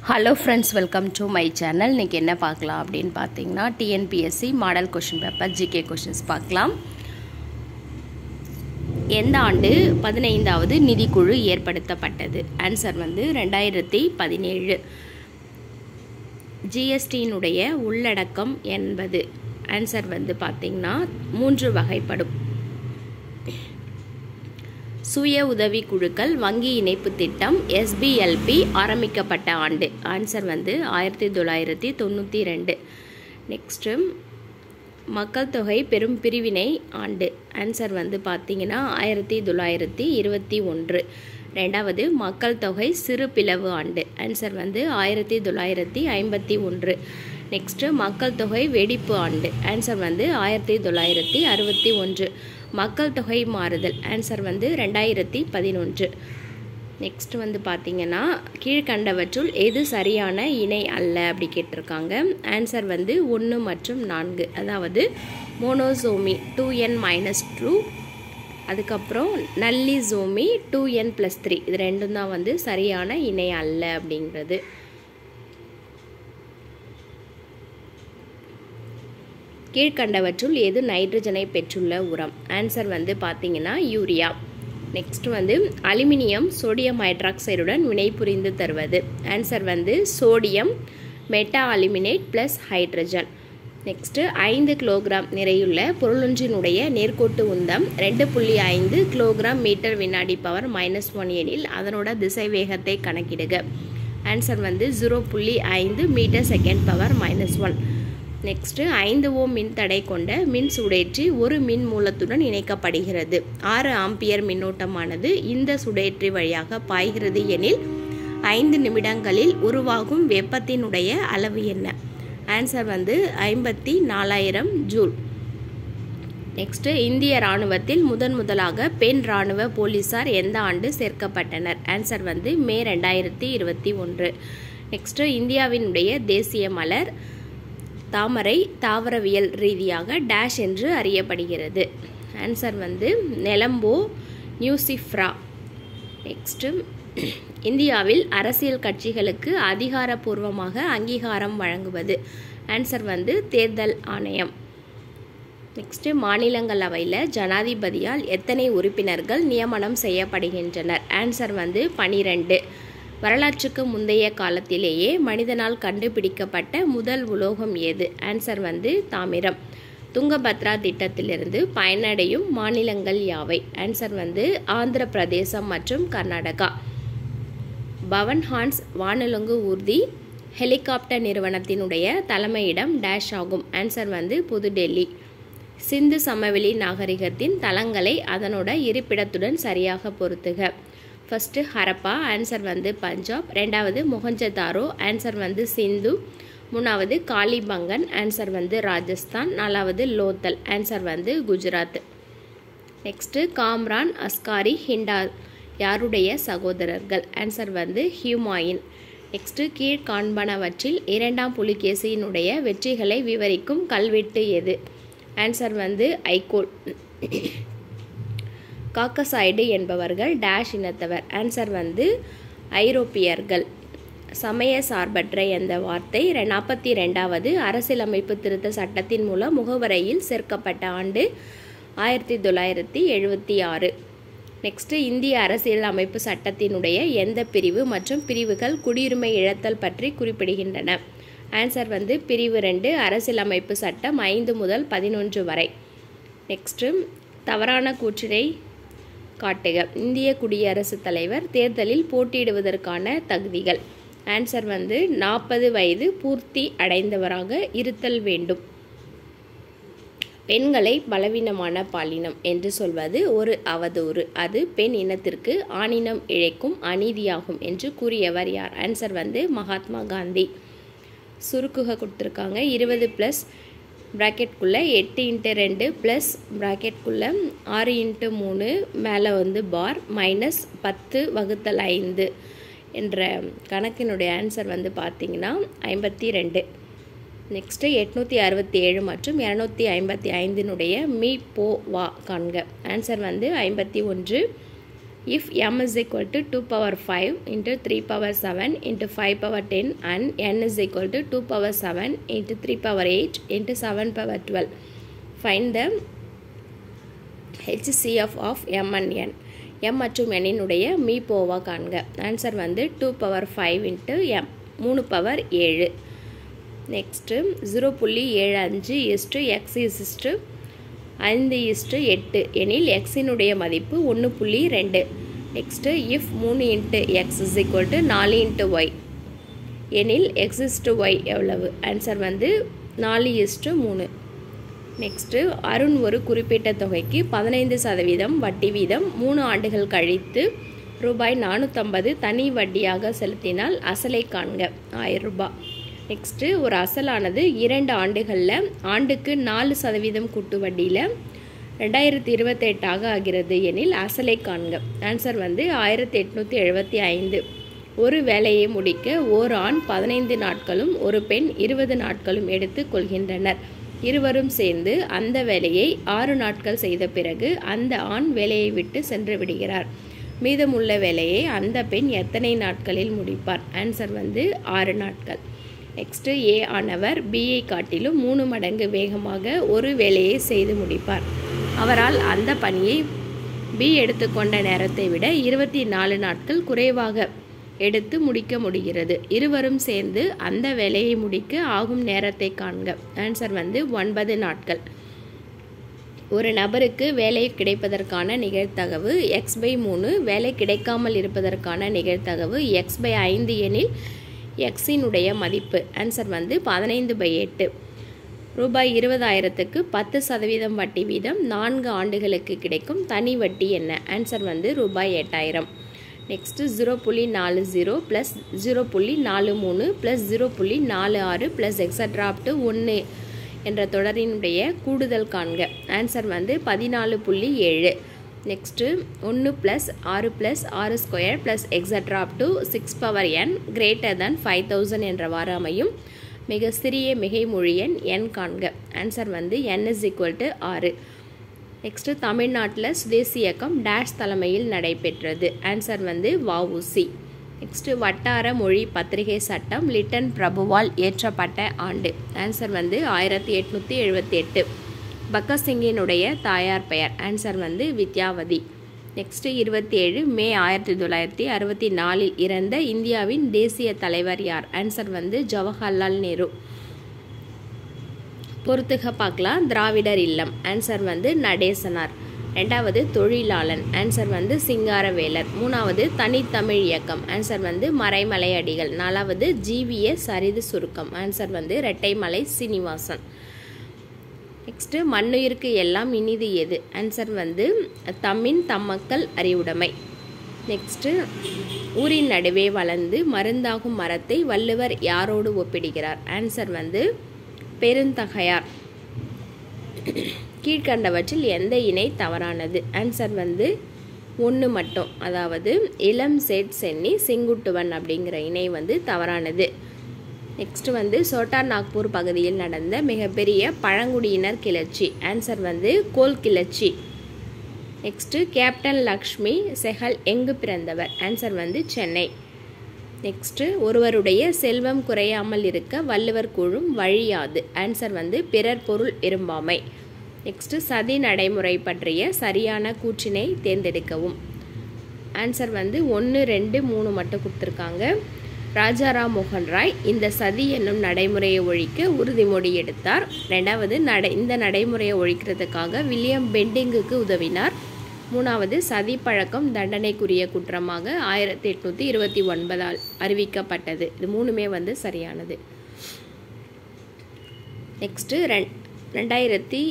hello friends welcome to my channel இன்றைக்கி என்ன பார்க்கலாம் அப்படின்னு பார்த்தீங்கன்னா TNPSC model question paper GK questions பார்க்கலாம் எந்த ஆண்டு பதினைந்தாவது நிதிக்குழு ஏற்படுத்தப்பட்டது ஆன்சர் வந்து ரெண்டாயிரத்தி பதினேழு ஜிஎஸ்டியினுடைய உள்ளடக்கம் என்பது ஆன்சர் வந்து பார்த்திங்கன்னா மூன்று வகைப்படும் சுய உதவி குழுக்கள் வங்கி இணைப்பு திட்டம் எஸ்பிஎல்பி ஆரம்பிக்கப்பட்ட ஆண்டு ஆன்சர் வந்து ஆயிரத்தி தொள்ளாயிரத்தி தொண்ணூற்றி ரெண்டு நெக்ஸ்ட்டு மக்கள் தொகை பெரும் பிரிவினை ஆண்டு ஆன்சர் வந்து பார்த்தீங்கன்னா ஆயிரத்தி தொள்ளாயிரத்தி இருபத்தி ஒன்று ரெண்டாவது மக்கள் தொகை சிறு பிளவு ஆண்டு ஆன்சர் வந்து ஆயிரத்தி தொள்ளாயிரத்தி ஐம்பத்தி ஒன்று நெக்ஸ்ட்டு மக்கள் தொகை வெடிப்பு ஆண்டு ஆன்சர் வந்து ஆயிரத்தி தொள்ளாயிரத்தி அறுபத்தி ஒன்று மக்கள் தொகை மாறுதல் ஆன்சர் வந்து ரெண்டாயிரத்தி பதினொன்று நெக்ஸ்ட் வந்து பார்த்தீங்கன்னா கீழ்கண்டவற்றுள் எது சரியான இணை அல்ல அப்படி கேட்டிருக்காங்க ஆன்சர் வந்து ஒன்று மற்றும் நான்கு அதாவது monosomy two n minus two அதுக்கப்புறம் nullisomy two n plus three இது ரெண்டும் தான் வந்து சரியான இணை அல்ல அப்படிங்கிறது கீழ்கண்டவற்றுள் எது நைட்ரஜனை பெற்றுள்ள உரம் ஆன்சர் வந்து பார்த்தீங்கன்னா யூரியா நெக்ஸ்ட் வந்து அலுமினியம் சோடியம் ஹைட்ராக்சைடுடன் வினைபுரிந்து தருவது ஆன்சர் வந்து sodium meta aluminate plus hydrogen next ஐந்து கிலோகிராம் நிறையுள்ள பொருளொன்றினுடைய நேர்கோட்டு உந்தம் ரெண்டு புள்ளி ஐந்து கிலோகிராம் மீட்டர் வினாடி பவர் மைனஸ் ஒன் எனில் அதனோட திசை வேகத்தை கணக்கிடுக ஆன்சர் வந்து ஜீரோ புள்ளி ஐந்து metre second power minus one next ஐந்து ஓம் மின் தடை கொண்ட மின் சுடேற்றி ஒரு மின் மூலத்துடன் இணைக்கப்படுகிறது ஆறு ஆம்பியர் மின்னோட்டமானது இந்த சுடேற்றி வழியாக பாய்கிறது எனில் ஐந்து நிமிடங்களில் உருவாகும் வெப்பத்தினுடைய அளவு என்ன ஆன்சர் வந்து ஐம்பத்தி நாலாயிரம் ஜூல் நெக்ஸ்ட்டு இந்திய இராணுவத்தில் முதன் முதலாக பெண் இராணுவ போலீஸார் எந்த ஆண்டு சேர்க்கப்பட்டனர் ஆன்சர் வந்து மே ரெண்டாயிரத்தி இருபத்தி ஒன்று நெக்ஸ்ட்டு இந்தியாவினுடைய தேசிய மலர் தாமரை தாவரவியல் ரீதியாக டேஷ் என்று அறியப்படுகிறது ஆன்சர் வந்து நெலம்போ நியூசிஃப்ரா நெக்ஸ்ட்டு இந்தியாவில் அரசியல் கட்சிகளுக்கு அதிகாரப்பூர்வமாக அங்கீகாரம் வழங்குவது ஆன்சர் வந்து தேர்தல் ஆணையம் நெக்ஸ்ட்டு மாநிலங்களவையில் ஜனாதிபதியால் எத்தனை உறுப்பினர்கள் நியமனம் செய்யப்படுகின்றனர் ஆன்சர் வந்து பனிரெண்டு வரலாற்றுக்கு முந்தைய காலத்திலேயே மனிதனால் கண்டுபிடிக்கப்பட்ட முதல் உலோகம் ஏது ஆன்சர் வந்து தாமிரம் துங்கபத்ரா திட்டத்திலிருந்து பயனடையும் மாநிலங்கள் யாவை ஆன்சர் வந்து ஆந்திர பிரதேசம் மற்றும் கர்நாடகா பவன் ஹான்ஸ் வானொலங்கு ஊர்தி ஹெலிகாப்டர் நிறுவனத்தினுடைய தலைமையிடம் டேஷ் ஆகும் ஆன்சர் வந்து புதுடெல்லி சிந்து சமவெளி நாகரிகத்தின் தளங்களை அதனோட இருப்பிடத்துடன் சரியாக பொருத்துக ஃபஸ்ட்டு ஹரப்பா ஆன்சர் வந்து பஞ்சாப் ரெண்டாவது மொஹஞ்சதாரோ ஆன்சர் வந்து சிந்து மூணாவது காளிபங்கன் ஆன்சர் வந்து ராஜஸ்தான் நாலாவது லோத்தல் ஆன்சர் வந்து குஜராத் நெக்ஸ்ட்டு காம்ரான் அஸ்காரி ஹிண்டா யாருடைய சகோதரர்கள் ஆன்சர் வந்து ஹியூமாயின் நெக்ஸ்ட்டு கீழ்காண்பனவற்றில் இரண்டாம் புலிகேசியினுடைய வெற்றிகளை விவரிக்கும் கல்வெட்டு எது ஆன்சர் வந்து ஐகோல் காக்கசாய்டு என்பவர்கள் டேஷ் இனத்தவர் ஆன்சர் வந்து ஐரோப்பியர்கள் சமய சார்பற்ற என்ற வார்த்தை நாற்பத்தி ரெண்டாவது அரசியலமைப்பு திருத்த சட்டத்தின் மூலம் முகவரையில் சேர்க்கப்பட்ட ஆண்டு ஆயிரத்தி தொள்ளாயிரத்தி எழுபத்தி ஆறு நெக்ஸ்ட்டு இந்திய அரசியல் அமைப்பு சட்டத்தினுடைய எந்த பிரிவு மற்றும் பிரிவுகள் குடியுரிமை இழத்தல் பற்றி குறிப்பிடுகின்றன ஆன்சர் வந்து பிரிவு ரெண்டு அரசியலமைப்பு சட்டம் ஐந்து முதல் பதினொன்று வரை நெக்ஸ்ட்டு தவறான கூற்றினை காட்டுக இந்திய குடியரசுத் தலைவர் தேர்தலில் போட்டியிடுவதற்கான தகுதிகள் ஆன்சர் வந்து நாற்பது வயது பூர்த்தி அடைந்தவராக இருத்தல் வேண்டும் பெண்களை பலவீனமான பாலினம் என்று சொல்வது ஒரு அவதூறு அது பெண் இனத்திற்கு ஆணினம் இழைக்கும் அநீதியாகும் என்று கூறியவர் யார் ஆன்சர் வந்து மகாத்மா காந்தி சுருக்குக கொடுத்துருக்காங்க இருபது ப்ளஸ் ப்ராக்கெட்குள்ளே எட்டு இன்ட்டு ரெண்டு ப்ளஸ் ப்ராக்கெட்குள்ளே ஆறு இன்ட்டு மூணு மேலே வந்து பார் மைனஸ் பத்து வகுத்தல் ஐந்து என்ற கணக்கினுடைய ஆன்சர் வந்து பார்த்திங்கன்னா ஐம்பத்தி ரெண்டு நெக்ஸ்ட்டு எட்நூற்றி அறுபத்தி ஏழு மற்றும் இரநூத்தி ஐம்பத்தி ஐந்தினுடைய மீ போ வா காண்க ஆன்சர் வந்து ஐம்பத்தி ஒன்று if m is equal to 2 power 5 into 3 power 7 into 5 power 10 and n is equal to 2 power 7 into 3 power 8 into 7 power 12 find the HCF of m and n m மற்றும் n இனுடைய மீ போவா காண்க ஆன்சர் வந்து two power five into m மூணு power ஏழு next zero புள்ளி ஏழு அஞ்சு இஸ்ட்டு எக்ஸ் இஸ்ட்டு ஐந்து இஸ்ட்டு எட்டு எனில் எக்ஸினுடைய மதிப்பு ஒன்று புள்ளி ரெண்டு நெக்ஸ்ட்டு இஃப் மூணு into x is equal to நாலு இன்ட்டு ஒய் எனில் எக்ஸ் இஸ்ட்டு ஒய் எவ்வளவு ஆன்சர் வந்து நாலு இஸ்ட்டு மூணு நெக்ஸ்ட்டு அருண் ஒரு குறிப்பிட்ட தொகைக்கு பதினைந்து சதவீதம் வட்டி வீதம் மூணு ஆண்டுகள் கழித்து ரூபாய் நானூற்றம்பது தனி வட்டியாக செலுத்தினால் அசலை காண்க ஆயிரம் ரூபாய் நெக்ஸ்ட்டு ஒரு அசலானது இரண்டு ஆண்டுகளில் ஆண்டுக்கு நாலு சதவீதம் கூட்டு வட்டியில் ரெண்டாயிரத்தி இருபத்தெட்டாக ஆகிறது எனில் அசலை காண்க ஆன்சர் வந்து ஆயிரத்தி எட்நூற்றி எழுபத்தி ஐந்து ஒரு வேலையை முடிக்க ஓர் ஆண் பதினைந்து நாட்களும் ஒரு பெண் இருபது நாட்களும் எடுத்து கொள்கின்றனர் இருவரும் சேர்ந்து அந்த வேலையை ஆறு நாட்கள் செய்த பிறகு அந்த ஆண் வேலையை விட்டு சென்று விடுகிறார் மீதமுள்ள வேலையை அந்த பெண் எத்தனை நாட்களில் முடிப்பார் ஆன்சர் வந்து ஆறு நாட்கள் நெக்ஸ்ட்டு ஏ ஆனவர் பியை காட்டிலும் மூணு மடங்கு வேகமாக ஒரு வேலையை செய்து முடிப்பார் அவரால் அந்த பணியை பி எடுத்துக்கொண்ட நேரத்தை விட இருபத்தி நாலு நாட்கள் குறைவாக எடுத்து முடிக்க முடிகிறது இருவரும் சேர்ந்து அந்த வேலையை முடிக்க ஆகும் நேரத்தை காண்க ஆன்சர் வந்து ஒன்பது நாட்கள் ஒரு நபருக்கு வேலை கிடைப்பதற்கான நிகழ்தகவு எக்ஸ் பை மூணு வேலை கிடைக்காமல் இருப்பதற்கான நிகழ்தகவு எக்ஸ் பை ஐந்து எனில் எக்ஸினுடைய மதிப்பு ஆன்சர் வந்து பதினைந்து பை எட்டு ரூபாய் இருபதாயிரத்துக்கு பத்து சதவீதம் வட்டி வீதம் நான்கு ஆண்டுகளுக்கு கிடைக்கும் தனி வட்டி என்ன ஆன்சர் வந்து ரூபாய் எட்டாயிரம் நெக்ஸ்ட்டு ஜீரோ புள்ளி நாலு ஜீரோ ப்ளஸ் ஜீரோ புள்ளி நாலு மூணு ப்ளஸ் ஜீரோ புள்ளி நாலு ஆறு ப்ளஸ் எக்ஸட்ரா அப் டு ஒன்று என்ற தொடரினுடைய கூடுதல் காண்க ஆன்சர் வந்து பதினாலு புள்ளி ஏழு நெக்ஸ்ட்டு ஒன்று ப்ளஸ் ஆறு ப்ளஸ் ஆறு square plus extra up to six power n greater than five thousand என்றவாறு அமையும் மிக சிறிய மிகை மொழி எண் என் காண்க ஆன்சர் வந்து என் இஸ் ஈக்குவல் டு ஆறு நெக்ஸ்ட்டு தமிழ்நாட்டில் சுதேசி இயக்கம் டேஷ் தலைமையில் நடைபெற்றது ஆன்சர் வந்து வஉசி நெக்ஸ்ட்டு வட்டார மொழி பத்திரிகை சட்டம் லிட்டன் பிரபுவால் இயற்றப்பட்ட ஆண்டு ஆன்சர் வந்து ஆயிரத்தி எட்நூற்றி எழுபத்தி எட்டு பக்கசிங்கினுடைய தாயார் பெயர் ஆன்சர் வந்து வித்யாவதி நெக்ஸ்ட்டு இருபத்தி ஏழு மே ஆயிரத்தி தொள்ளாயிரத்தி அறுபத்தி நாலில் இறந்த இந்தியாவின் தேசிய தலைவர் யார் ஆன்சர் வந்து ஜவஹர்லால் நேரு பொறுத்துக பார்க்கலாம் திராவிடர் இல்லம் ஆன்சர் வந்து நடேசனார் ரெண்டாவது தொழிலாளன் ஆன்சர் வந்து சிங்காரவேலர் மூணாவது தனித்தமிழ் இயக்கம் ஆன்சர் வந்து மறைமலை அடிகள் நாலாவது ஜிவிய சரிது சுருக்கம் ஆன்சர் வந்து ரெட்டைமலை சீனிவாசன் நெக்ஸ்ட்டு மண்ணுயிருக்கு எல்லாம் இனிது எது ஆன்சர் வந்து தம்மின் தம்மக்கள் அறிவுடைமை நெக்ஸ்ட்டு ஊரின் நடுவே வளர்ந்து மருந்தாகும் மரத்தை வள்ளுவர் யாரோடு ஒப்பிடுகிறார் ஆன்சர் வந்து பெருந்தகையார் கீழ்கண்டவற்றில் எந்த இணை தவறானது ஆன்சர் வந்து ஒன்று மட்டும் அதாவது இளம் சேட் சென்னி செங்குட்டுவன் அப்படிங்கிற இணை வந்து தவறானது நெக்ஸ்ட் வந்து சோட்டா நாக்பூர் பகுதியில் நடந்த மிகப்பெரிய பழங்குடியினர் கிளர்ச்சி ஆன்சர் வந்து கோல் கிளர்ச்சி நெக்ஸ்ட்டு கேப்டன் லக்ஷ்மி செஹல் எங்கு பிறந்தவர் ஆன்சர் வந்து சென்னை நெக்ஸ்ட்டு ஒருவருடைய செல்வம் குறையாமல் இருக்க வள்ளுவர் கூழும் வழியாது ஆன்சர் வந்து பிறர் பொருள் விரும்பாமை நெக்ஸ்ட்டு சதி நடைமுறை பற்றிய சரியான கூற்றினை தேர்ந்தெடுக்கவும் ஆன்சர் வந்து ஒன்று ரெண்டு மூணு மட்டும் கொடுத்துருக்காங்க ராஜாராம் மோகன் ராய் இந்த சதி என்னும் நடைமுறையை ஒழிக்க உறுதிமொழி எடுத்தார் ரெண்டாவது நடை இந்த நடைமுறையை ஒழிக்கிறதுக்காக வில்லியம் பெண்டிங்குக்கு உதவினார் மூணாவது சதி பழக்கம் தண்டனைக்குரிய குற்றமாக ஆயிரத்தி எட்நூற்றி இருபத்தி ஒன்பதால் அறிவிக்கப்பட்டது இது மூணுமே வந்து சரியானது நெக்ஸ்ட்டு ரெண் ரெண்டாயிரத்தி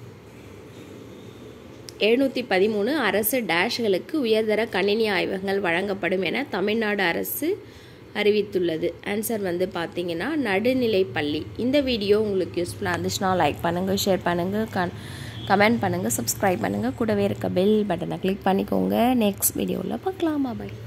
எழுநூற்றி பதிமூணு அரசு டேஷ்களுக்கு உயர்தர கணினி ஆய்வகங்கள் வழங்கப்படும் என தமிழ்நாடு அரசு அறிவித்துள்ளது ஆன்சர் வந்து பார்த்தீங்கன்னா நடுநிலை பள்ளி இந்த வீடியோ உங்களுக்கு யூஸ்ஃபுல்லாக இருந்துச்சுன்னா லைக் பண்ணுங்கள் ஷேர் பண்ணுங்கள் கன் கமெண்ட் பண்ணுங்கள் சப்ஸ்கிரைப் பண்ணுங்கள் கூடவே இருக்க பெல் பட்டனை கிளிக் பண்ணிக்கோங்க நெக்ஸ்ட் வீடியோவில் பார்க்கலாம் பாய்